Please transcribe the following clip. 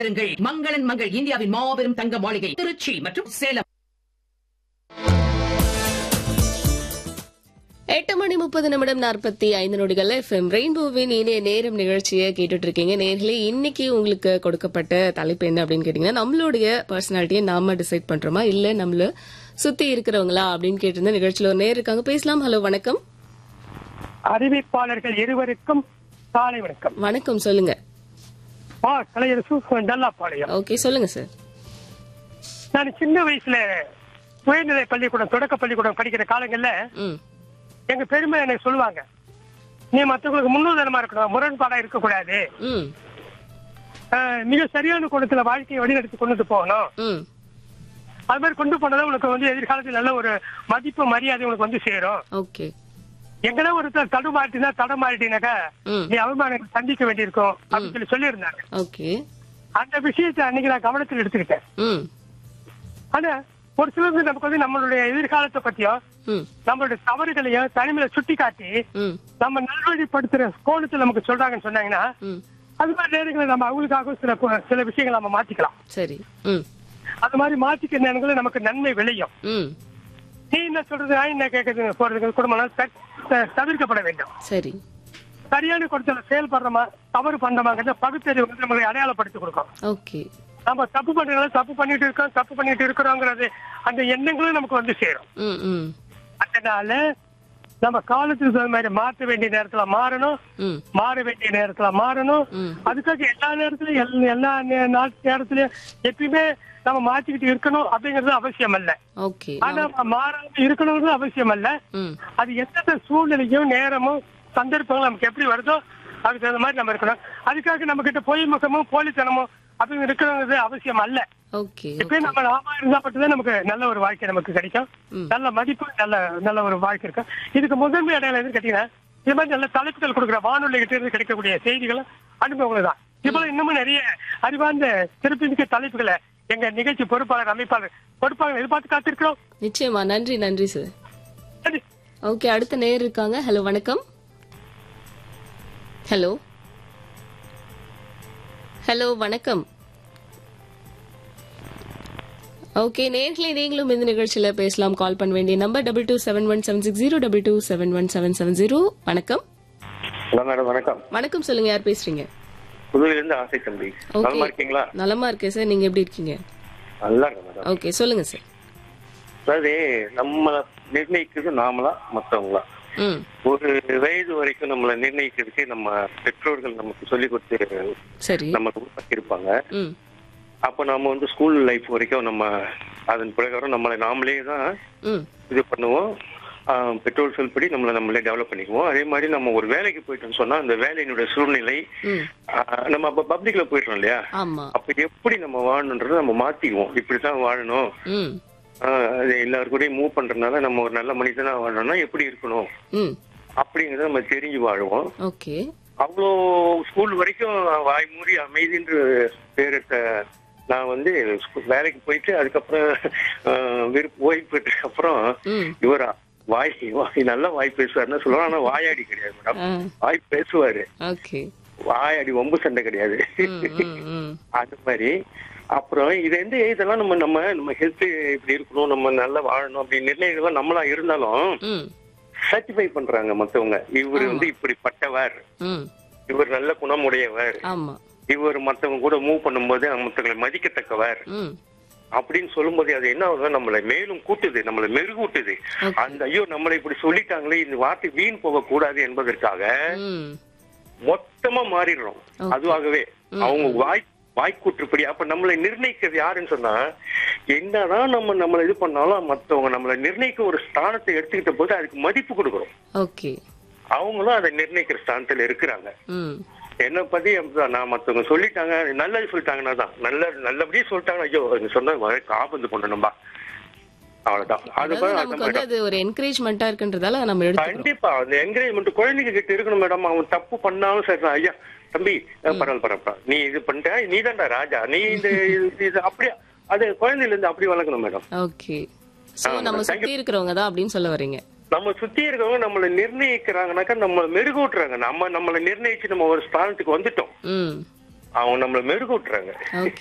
பெறுங்கள் மங்களன் மங்கள் இந்தியாவின் மாபெரும் தங்க மாளிகை திருச்சி மற்றும் சேலம் எட்டு மணி முப்பது நிமிடம் நாற்பத்தி ஐந்து நொடிகள் எஃப்எம் ரெயின்போவின் இனிய நேரம் நிகழ்ச்சியை கேட்டுட்டு இருக்கீங்க நேர்களே இன்னைக்கு உங்களுக்கு கொடுக்கப்பட்ட தலைப்பு என்ன அப்படின்னு கேட்டீங்கன்னா நம்மளுடைய பர்சனாலிட்டியை நாம டிசைட் பண்றோமா இல்ல நம்மள சுத்தி இருக்கிறவங்களா அப்படின்னு கேட்டிருந்த நிகழ்ச்சியில ஒரு நேர் இருக்காங்க பேசலாம் ஹலோ வணக்கம் அறிவிப்பாளர்கள் இருவருக்கும் காலை வணக்கம் வணக்கம் சொல்லுங்க ஆ கலையரசு நல்லாப்பாளையம் ஓகே சொல்லுங்க சார் நான் சின்ன வயசுல உயர்நிலை பள்ளிக்கூடம் தொடக்க பள்ளிக்கூடம் படிக்கிற காலங்கள்ல ம் எங்க பெருமை எனக்கு சொல்லுவாங்க நீ மத்தவங்களுக்கு முன்னுதாரணமா இருக்கணும் முரண்பாடா இருக்கக்கூடாது ம் ஆஹ், மிக சரியான கோணத்துல வாழ்க்கையை வழிநடத்தி கொண்டு போகணும் ம் அது மாதிரி கொண்டு போனதான் உனக்கு வந்து எதிர்காலத்தில் நல்ல ஒரு மதிப்பு மரியாதை உனக்கு வந்து சேரும் ஓகே எங்கன்னா ஒருத்தர் தடுமாறிட்டினா தடமாறிட்டினாக்கா ம் நீ அவமானத்தை சந்திக்க வேண்டியிருக்கும் அப்படின்னு சொல்லி சொல்லியிருந்தாங்க ஓகே அந்த விஷயத்தை அன்னைக்கு நான் கவனத்தில் எடுத்துக்கிட்டேன் ம் ஆனா ஒரு சிலர் நமக்கு வந்து நம்மளுடைய எதிர்காலத்தை பத்தியும் ம் நம்மளுடைய தவறுகளையும் தனிமையில சுட்டி காட்டி ம் நம்ம நல்வழிப்படுத்துற கோணத்துல நமக்கு சொல்றாங்கன்னு சொன்னாங்கன்னா ம் அது மாதிரி நேரங்களில் நம்ம அவங்களுக்காக சில கு- சில விஷயங்களை நம்ம மாத்திக்கலாம் சரி ம் அது மாதிரி மாத்திக்கிற நேரங்களில் நமக்கு நன்மை விளையும் ம் நீ என்ன சொல்றது நான் என்ன கேட்கறது போறது குடும்பம் த- த- தவிர்க்கப்பட வேண்டும் சரி சரியான குடத்துல செயல்படுறோமா தவறு பண்றோமாங்கிறத பகுத்தறிவு வந்து நம்மளை அடையாளப்படுத்தி கொடுக்கும் ஓகே நம்ம தப்பு பண்றதுனால தப்பு பண்ணிட்டு இருக்கோம் தப்பு பண்ணிட்டு இருக்கிறோங்கிறது அந்த எண்ணங்களும் நமக்கு வந்து சேரும் ம் ம் அதனால நம்ம காலத்துக்கு தகுந்த மாதிரி மாற்ற வேண்டிய நேரத்துல மாறணும் ம் மாற வேண்டிய நேரத்துல மாறணும் ம். அதுக்காக எல்லா நேரத்திலயும் எல்- எல்லா நே- நாட்டு நேரத்திலயும் எப்பயுமே நம்ம மாத்திக்கிட்டு இருக்கணும் அப்படிங்கிறது அவசியம் அல்ல ஓகே ஆனா நம்ம மாறாம இருக்கணுங்கிறது அவசியம் அல்ல ம் அது எந்தெந்த சூழ்நிலையும் நேரமும் சந்தர்ப்பங்களும் நமக்கு எப்படி வருதோ அதுக்கு தகுந்த மாதிரி நம்ம இருக்கணும் அதுக்காக நம்ம கிட்ட பொய் முகமும் போலித்தனமும் அப்படி இருக்கணுங்கிறது அவசியம் அல்ல ஓகே எப்பயும் நம்ம நாம இருந்தா மட்டும்தான் நமக்கு நல்ல ஒரு வாழ்க்கை நமக்கு கிடைக்கும் ம். நல்ல மதிப்பு நல்ல நல்ல ஒரு வாழ்க்கை இருக்கும் இதுக்கு முதன்மை அடையாளம் எதுன்னு கேட்டீங்கன்னா இது மாதிரி நல்ல தலைப்புகள் கொடுக்குற வானொலி கிட்ட இருந்து கிடைக்கக்கூடிய செய்திகளும் அனுபவங்களும் தான் இப்ப இன்னமும் நிறைய அறிவார்ந்த சிறப்புமிக்க தலைப்புகளை எங்க நிகழ்ச்சி பொறுப்பாளர் அமைப்பாளர் பொறுப்பாளர் எதிர்பார்த்து காத்திருக்கிறோம் நிச்சயமா நன்றி நன்றி சார் சரி ஓகே அடுத்த நேர் இருக்காங்க ஹலோ வணக்கம் ஹலோ ஹலோ வணக்கம் ஓகே நேர்களே நீங்களும் இந்த நிகழ்ச்சியில பேசலாம் கால் பண்ண வேண்டிய number double two seven one seven six zero double two seven one seven seven zero வணக்கம் ஹலோ மேடம் வணக்கம் வணக்கம் சொல்லுங்க யார் பேசுறீங்க புதுவையிலிருந்து ஆசை தம்பி ஓகே நலமா இருக்கீங்களா நலமா இருக்கேன் சார் நீங்க எப்படி இருக்கீங்க நல்லா இருக்கேன் மேடம் ஓகே சொல்லுங்க சார் அதாவது நம்மள நிர்ணயிக்கிறது நாமளா மத்தவங்களா ம் ஒரு வயது வரைக்கும் நம்மள நிர்ணயிக்கிறதுக்கு நம்ம பெற்றோர்கள் நமக்கு சொல்லி கொடுத்து சரி நமக்கு உருவாக்கி இருப்பாங்க ம் அப்ப நம்ம வந்து ஸ்கூல் லைஃப் வரைக்கும் நம்ம அதன் பிரகாரம் நம்மளை நாமளே தான் ம் இது பண்ணுவோம் ஆஹ் பெற்றோர் சொல்படி நம்மளை நம்மளே டெவலப் பண்ணிக்குவோம் அதே மாதிரி நம்ம ஒரு வேலைக்கு போயிட்டோம்னு சொன்னா அந்த வேலையினுடைய சூழ்நிலை ம் ஆஹ் நம்ம அப்ப பப்ளிக்ல போயிட்டோம் இல்லையா ஆமா அப்ப எப்படி நம்ம வாழணுன்றதை நம்ம மாத்திக்குவோம் இப்படித்தான் வாழணும் ம் ஆஹ் அது எல்லாரு கூடயும் மூவ் பண்றதுனால நம்ம ஒரு நல்ல மனிதனா வாழணும்னா எப்படி இருக்கணும் ம் அப்படிங்கறத நம்ம தெரிஞ்சு வாழுவோம் ஓகே அவ்வளோ ஸ்கூல் வரைக்கும் வாய் மூடி அமைதின்ற பேரத்தை நான் வந்து ஸ்கூ- வேலைக்கு போயிட்டு அதுக்கப்புறம் ஆஹ் விருப்ப ஓய்வு பெற்றதுக்கு அப்புறம் ம் இவர் வாய் வாய் நல்லா வாய் பேசுவாருன்னு சொல்லுவாங்க ஆனா வாயாடி கிடையாது மேடம் ஆ வாய் பேசுவாரு ஓகே வாயாடி வம்பு சண்டை கிடையாது ம் ம் ம் அது மாதிரி அப்புறம் இது வந்து இதெல்லாம் நம்ம நம்ம நம்ம ஹெல்த் இப்படி இருக்கணும் நம்ம நல்லா வாழணும் அப்படி நிர்ணயிக்கலாம் நம்மளா இருந்தாலும் ம் சர்டிஃபை பண்றாங்க மத்தவங்க இவர் வந்து இப்படிப்பட்டவர் ம் இவர் நல்ல குணமுடையவர் ஆமா இவர் மத்தவங்க கூட மூவ் பண்ணும்போது மத்தவங்களை மதிக்கத்தக்கவர் ம் அப்படின்னு சொல்லும்போது அது என்ன ஆகுதுன்னா நம்மளை மேலும் கூட்டுது நம்மளை மெருகூட்டுது Okay. அந்த ஐயோ நம்மளை இப்படி சொல்லிட்டாங்களே இந்த வார்த்தை வீண் போக கூடாது என்பதற்காக ம் மொத்தமா மாறிடுறோம் Okay. அதுவாகவே அவங்க வாய் வாய்க்கூற்றுப்படி அப்ப நம்மளை நிர்ணயிக்கிறது யாருன்னு சொன்னா என்னதான் நம்ம நம்மளை இது பண்ணாலும் மத்தவங்க நம்மளை நிர்ணயிக்க ஒரு ஸ்தானத்தை எடுத்துக்கிட்ட போது அதுக்கு மதிப்பு கொடுக்குறோம் ஓகே அவங்களும் அதை நிர்ணயிக்கிற ஸ்தானத்துல இருக்கிறாங்க ம் என்னை பத்தி அப்படிதான் நான் மத்தவங்க சொல்லிட்டாங்க நல்லது சொல்லிட்டாங்கன்னா தான் நல்ல நல்லபடியே சொல்லிட்டாங்க ஐயோ நீங்க சொன்ன வழக்கு ஆபத்து பண்ணணும்பா அவ்வளவுதான் அது அதாவது மாதிரி நமக்கு வந்து அது ஒரு என்கரேஜ்மெண்டா இருக்குன்றதால அதை நம்ம எடுத்துக்கிறோம் கண்டிப்பா அந்த என்கரேஜ்மெண்ட் குழந்தைங்க கிட்ட இருக்கணும் மேடம் அவன் தப்பு பண்ணாலும் சரி ஐயா தம்பி அஹ் பரவாயில்ல பரவாயில்ல நீ இது பண்ணிட்ட நீ தான்டா ராஜா நீ இந்த இது- இது அப்படியே அது குழந்தையில இருந்து அப்படி வளர்க்கணும் மேடம் ஓகே சோ ஆ, நம்ம thank you. சுத்தி இருக்கிறவங்க தான் அப்படின்னு சொல்ல வரீங்க நம்ம சுத்தி இருக்கவங்க நம்மளை நிர்ணயிக்கிறாங்கனாக்கா நம்ம மெருகூட்டுறாங்க நம்ம நம்மளை நிர்ணயிச்சு நம்ம ஒரு ஸ்தானத்துக்கு வந்துட்டோம் ம் அவங்க நம்மள மெருகு விட்டுறாங்க ஓகே